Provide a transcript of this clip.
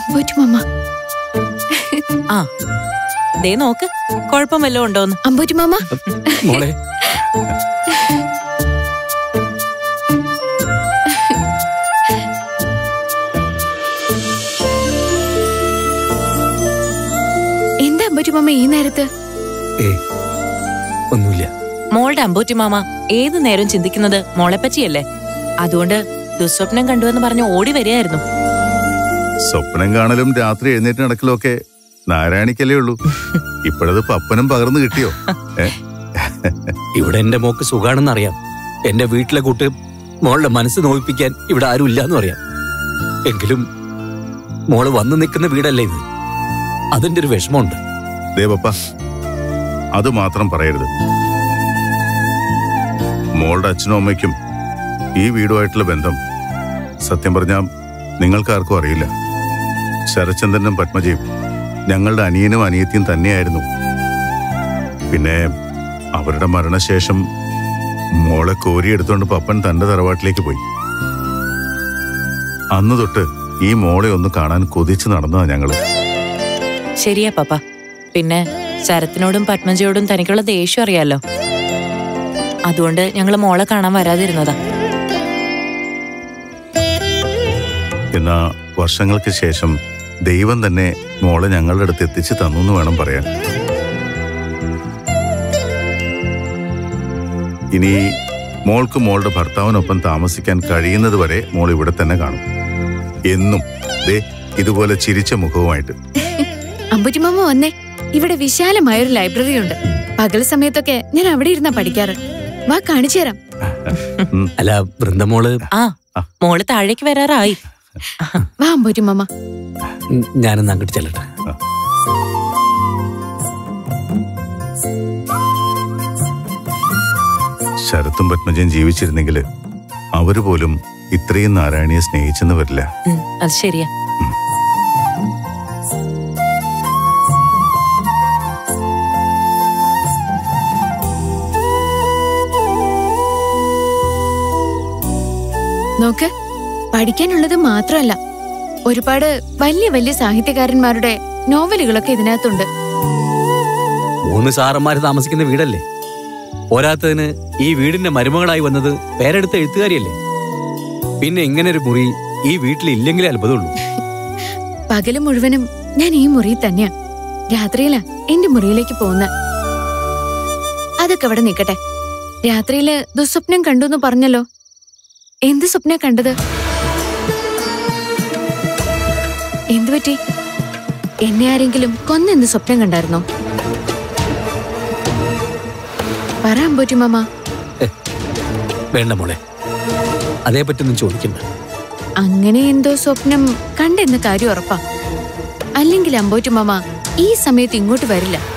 അമ്പോറ്റു mama ആ ദേ നോക്ക് കുഴപ്പം വല്ലതും ഉണ്ടോന്ന് അമ്പോറ്റു മാമ മോളെ എന്താ അമ്പോറ്റു മാമ ഈ നേരത്ത് ഏ ഒന്നുമില്ല മോളുടെ അമ്പൂറ്റി മാമ ഏതു നേരം ചിന്തിക്കുന്നത് മോളെപ്പറ്റിയല്ലേ അതുകൊണ്ട് ദുസ്വപ്നം കണ്ടുവെന്ന് പറഞ്ഞ് ഓടി വരികയായിരുന്നു സ്വപ്നം കാണലും രാത്രി എഴുന്നേറ്റ് നടക്കലും ഒക്കെ നാരായണിക്കല്ലേ ഉള്ളൂ ഇപ്പോഴത് പപ്പനും പകർന്നു കിട്ടിയോ ഏ? ഇവിടെ എന്റെ മോക്ക് സുഖാണെന്ന് അറിയാം എന്റെ വീട്ടിലെ കൂട്ട് മോളുടെ മനസ്സ് നോവിപ്പിക്കാൻ ഇവിടെ ആരും ഇല്ലാന്ന് അറിയാം എങ്കിലും മോള് വന്നു നിൽക്കുന്ന വീടല്ലേ ഇത് അതിന്റെ ഒരു വിഷമമുണ്ട് ദേ പപ്പ അത് മാത്രം പറയരുത് മോളുടെ അച്ഛനും അമ്മയ്ക്കും ഈ വീടുമായിട്ടുള്ള ബന്ധം സത്യം പറഞ്ഞാൽ നിങ്ങൾക്കാർക്കും അറിയില്ല ശരചന്ദ്രനും പത്മജയും ഞങ്ങളുടെ അനിയനും അനിയത്തിയും തന്നെയായിരുന്നു പിന്നെ അവരുടെ മരണശേഷം മോളെ കോരിയെടുത്തോണ്ട് പപ്പൻ തന്റെ തറവാട്ടിലേക്ക് പോയി അന്ന് തൊട്ട് ഈ മോളെ ഒന്ന് കാണാൻ കൊതിച്ച് നടന്നതാ ഞങ്ങള് ശരിയാ പപ്പ പിന്നെ ശരത്തിനോടും പത്മജയോടും തനിക്കുള്ള ദേഷ്യം അറിയാലോ അതുകൊണ്ട് ഞങ്ങൾ മോളെ കാണാൻ വരാതിരുന്നതാ എന്നാ വർഷങ്ങൾക്ക് ശേഷം ദൈവം തന്നെ മോളെ ഞങ്ങളുടെ അടുത്ത് എത്തിച്ചു തന്നു എന്ന് വേണം പറയാൻ ഇനി മോൾക്ക് മോളുടെ ഭർത്താവിനൊപ്പം താമസിക്കാൻ കഴിയുന്നത് വരെ മോൾ ഇവിടെ തന്നെ കാണും എന്നും ദേ ഇതുപോലെ ചിരിച്ച മുഖവുമായിട്ട് അമ്പുറ്റി മാമ വന്നേ ഇവിടെ വിശാലമായൊരു ലൈബ്രറി ഉണ്ട് പകൽ സമയത്തൊക്കെ ഞാൻ അവിടെ ഇരുന്നാ പഠിക്കാറ് വാ കാണിച്ചു തരാം അല്ല വൃന്ദമോള് ആ മോള് താഴേക്ക് വരാറായി വാ അമ്പുറ്റി മാമ ഉം, ഞാനൊന്ന് അങ്ങോട്ട് ചെല്ലട്ടെ ശരത്തും പത്മജയും ജീവിച്ചിരുന്നെങ്കിൽ അവര് പോലും ഇത്രയും നാരായണിയെ സ്നേഹിച്ചെന്ന് വരില്ല ഉം, അത് ശരിയാ നോക്ക് പഠിക്കാനുള്ളത് മാത്രമല്ല ഒരുപാട് വലിയ വലിയ സാഹിത്യകാരന്മാരുടെ നോവലുകളൊക്കെ ഇതിനകത്തുണ്ട് മൂന്ന് സാറന്മാര് താമസിക്കുന്ന വീടല്ലേ പോരാത്തതിന് ഈ വീടിന്റെ മരുമകളായി വന്നത് പേരെടുത്ത എഴുത്തുകാരിയല്ലേ പിന്നെ ഇങ്ങനെ ഒരു മുറി ഈ വീട്ടിൽ ഇല്ലെങ്കിലേ അത്ഭുതമുള്ളൂ പകല് മുഴുവനും ഞാൻ ഈ മുറിയിൽ തന്നെയാ രാത്രിയിലാ എന്റെ മുറിയിലേക്ക് പോകുന്ന അതൊക്കെ അവിടെ നിൽക്കട്ടെ രാത്രിയില് ദുസ്വപ്നം കണ്ടു എന്ന് പറഞ്ഞല്ലോ എന്ത് സ്വപ്ന കണ്ടത് എന്തു പറ്റി എന്നെ ആരെങ്കിലും കൊന്നെന്ത് സ്വപ്നം കണ്ടായിരുന്നോ പറ അമ്പോറ്റു മാമ വേണ്ട മോളെ അതേപ്പറ്റൊന്നും ചോദിക്കണ്ട അങ്ങനെ എന്തോ സ്വപ്നം കണ്ടെന്ന കാര്യം ഉറപ്പാ അല്ലെങ്കിൽ അമ്പോറ്റു മാമ ഈ സമയത്ത് ഇങ്ങോട്ട് വരില്ല